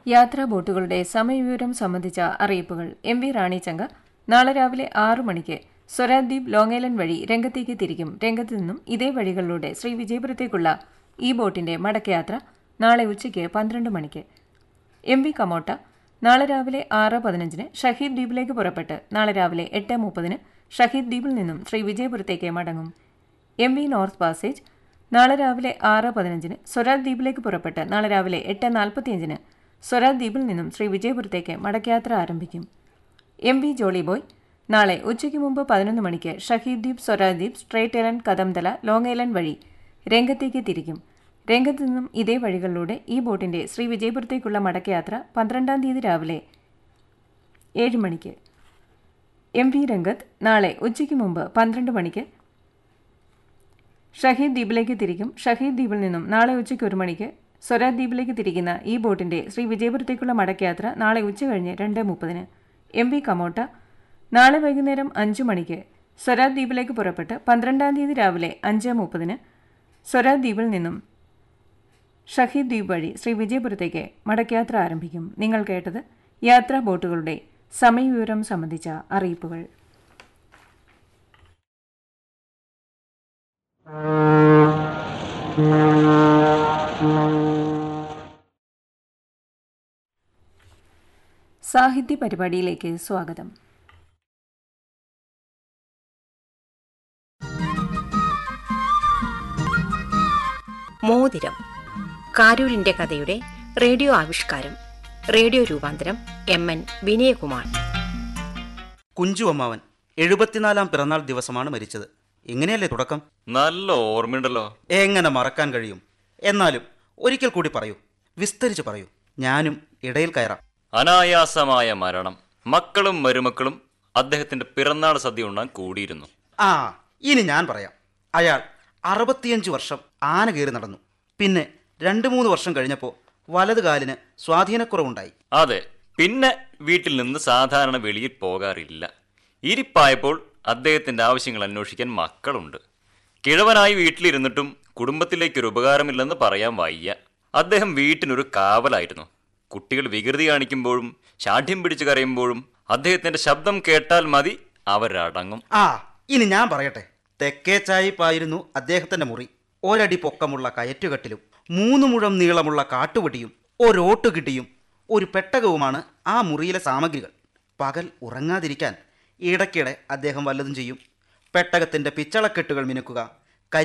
യാത്രാ ബോട്ടുകളുടെ സമയവിവരം സംബന്ധിച്ച അറിയിപ്പുകൾ എം വി റാണിച്ചങ്ക നാളെ രാവിലെ ആറു മണിക്ക് സ്വരാദ്വീപ് ലോങ്ങേലൻ വഴി രംഗത്തേക്ക് തിരിക്കും രംഗത്തു നിന്നും ഇതേ വഴികളിലൂടെ ശ്രീ വിജയപുരത്തേക്കുള്ള ഈ ബോട്ടിന്റെ മടക്കയാത്ര നാളെ ഉച്ചയ്ക്ക് പന്ത്രണ്ട് മണിക്ക് എം വി കമോട്ട നാളെ രാവിലെ ആറ് പതിനഞ്ചിന് ഷഹീദ് ദ്വീപിലേക്ക് പുറപ്പെട്ട് നാളെ രാവിലെ എട്ട് മുപ്പതിന് ഷഹീദ് ദ്വീപിൽ നിന്നും ശ്രീ വിജയപുരത്തേക്ക് മടങ്ങും എം വി നോർത്ത് പാസേജ് നാളെ രാവിലെ ആറ് പതിനഞ്ചിന് സ്വരാജ് ദ്വീപിലേക്ക് പുറപ്പെട്ട് നാളെ രാവിലെ എട്ട് നാൽപ്പത്തിയഞ്ചിന് സ്വരാജ് ദ്വീപിൽ നിന്നും ശ്രീ വിജയപുരത്തേക്ക് മടക്കയാത്ര ആരംഭിക്കും എം വി ജോളി ബോയ് നാളെ ഉച്ചയ്ക്ക് മുമ്പ് പതിനൊന്ന് മണിക്ക് Shaheed Dweep Swaraj Dweep strait island Kadamtala long island വഴി രംഗത്തേക്ക് തിരിക്കും രംഗത്തു നിന്നും ഇതേ വഴികളിലൂടെ ഈ ബോട്ടിന്റെ ശ്രീ വിജയപുരത്തേക്കുള്ള മടക്കയാത്ര പന്ത്രണ്ടാം തീയതി രാവിലെ ഏഴ് മണിക്ക് എം വി രംഗത്ത് നാളെ ഉച്ചയ്ക്ക് മുമ്പ് പന്ത്രണ്ട് മണിക്ക് ഷഹീദ് ദ്വീപിലേക്ക് തിരിക്കും ഷഹീദ് ദ്വീപിൽ നിന്നും നാളെ ഉച്ചയ്ക്ക് ഒരു മണിക്ക് സ്വരാജ് ദ്വീപിലേക്ക് തിരിക്കുന്ന ഈ ബോട്ടിന്റെ ശ്രീ വിജയപുരത്തേക്കുള്ള മടക്കയാത്ര നാളെ ഉച്ച കഴിഞ്ഞ് രണ്ട് മുപ്പതിന് എം വി കമോട്ട നാളെ വൈകുന്നേരം അഞ്ചു മണിക്ക് സ്വരാജ് ദ്വീപിലേക്ക് പുറപ്പെട്ട് പന്ത്രണ്ടാം തീയതി രാവിലെ അഞ്ച് മുപ്പതിന് സ്വരാജ് ദ്വീപിൽ നിന്നും ഷഹീദ് ദ്വീപ് വഴി ശ്രീ വിജയപുരത്തേക്ക് മടക്കയാത്ര ആരംഭിക്കും നിങ്ങൾ കേട്ടത് യാത്രാ ബോട്ടുകളുടെ സമയവിവരം സംബന്ധിച്ച അറിയിപ്പുകൾ സാഹിത്യ പരിപാടിയിലേക്ക് സ്വാഗതം മോതിരം കാരൂരിന്റെ കഥയുടെ റേഡിയോ ആവിഷ്കാരം റേഡിയോ രൂപാന്തരം എം എൻ വിനയകുമാർ കുഞ്ചു അമ്മാവൻ എഴുപത്തിനാലാം പിറന്നാൾ ദിവസമാണ് മരിച്ചത് എങ്ങനെയല്ലേ തുടക്കം നല്ല ഓർമ്മയുണ്ടല്ലോ എങ്ങനെ മറക്കാൻ കഴിയും എന്നാലും ഒരിക്കൽ കൂടി പറയൂ വിസ്തരിച്ച് പറയൂ ഞാനും ഇടയിൽ കയറാം അനായാസമായ മരണം മക്കളും മരുമക്കളും അദ്ദേഹത്തിന്റെ പിറന്നാൾ സദ്യ ഉണ്ണാൻ കൂടിയിരുന്നു ആ ഇനി ഞാൻ പറയാം അയാൾ അറുപത്തിയഞ്ച് വർഷം ആന കയറി നടന്നു പിന്നെ രണ്ട് മൂന്ന് വർഷം കഴിഞ്ഞപ്പോൾ വലത് കാലിന് സ്വാധീനക്കുറവുണ്ടായി അതെ പിന്നെ വീട്ടിൽ നിന്ന് സാധാരണ വെളിയിൽ പോകാറില്ല ഇരിപ്പായപ്പോൾ അദ്ദേഹത്തിന്റെ ആവശ്യങ്ങൾ അന്വേഷിക്കാൻ മക്കളുണ്ട് കിഴവനായി വീട്ടിലിരുന്നിട്ടും കുടുംബത്തിലേക്കൊരു ഉപകാരമില്ലെന്ന് പറയാൻ വയ്യ അദ്ദേഹം വീട്ടിനൊരു കാവലായിരുന്നു കുട്ടികൾ വികൃതി കാണിക്കുമ്പോഴും ശാഠ്യം പിടിച്ചു കരയുമ്പോഴും അദ്ദേഹത്തിന്റെ ശബ്ദം കേട്ടാൽ മതി അവരടങ്ങും ആ ഇനി ഞാൻ പറയട്ടെ തെക്കേച്ചായിപ്പായിരുന്നു അദ്ദേഹത്തിന്റെ മുറി ഒരടി പൊക്കമുള്ള കയറ്റുകെട്ടിലും മൂന്ന് മുഴം നീളമുള്ള കാട്ടുവെട്ടിയും ഒരോട്ടുകിട്ടിയും ഒരു പെട്ടകവുമാണ് ആ മുറിയിലെ സാമഗ്രികൾ പകൽ ഉറങ്ങാതിരിക്കാൻ ഇടയ്ക്കിടെ അദ്ദേഹം വല്ലതും ചെയ്യും പെട്ടകത്തിന്റെ പിച്ചളക്കെട്ടുകൾ മിനുക്കുക